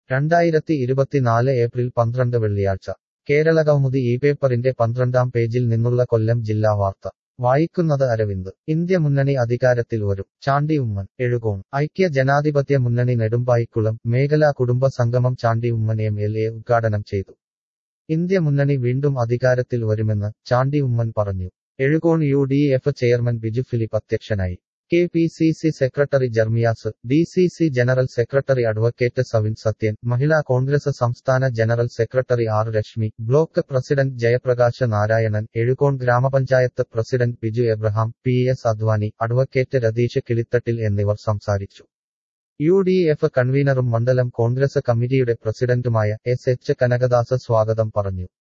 രണ്ടായിരത്തി ഇരുപത്തിനാല് ഏപ്രിൽ പന്ത്രണ്ട് വെള്ളിയാഴ്ച കേരളകൗമുദി ഈ പേപ്പറിന്റെ പന്ത്രണ്ടാം പേജിൽ നിന്നുള്ള കൊല്ലം ജില്ലാ വാർത്ത വായിക്കുന്നത് അരവിന്ദ് ഇന്ത്യ മുന്നണി അധികാരത്തിൽ വരും ചാണ്ടി ഉമ്മൻ എഴുകോൺ ഐക്യ ജനാധിപത്യ മുന്നണി നെടുമ്പായിക്കുളം മേഖലാ കുടുംബ സംഗമം Chandy Oommen M L A ഉദ്ഘാടനം ചെയ്തു ഇന്ത്യ മുന്നണി വീണ്ടും അധികാരത്തിൽ വരുമെന്ന് ചാണ്ടി ഉമ്മൻ പറഞ്ഞു Ezhukone U D F chairman Biju Philip അധ്യക്ഷനായി K P C C secretary Jermiyas D C C general secretary advocate Savin Sathyan Mahila Congress സംസ്ഥാന general secretary R Reshmi block president Jayaprakash Narayanan Ezhukone ഗ്രാമപഞ്ചായത്ത് president Biju Abraham P S Advani advocate Ratheesh Kilithattil എന്നിവർ സംസാരിച്ചു യു ഡി എഫ് കൺവീനറും മണ്ഡലം കോൺഗ്രസ് കമ്മിറ്റിയുടെ പ്രസിഡന്റുമായ എസ് എച്ച് കനകദാസ് സ്വാഗതം പറഞ്ഞു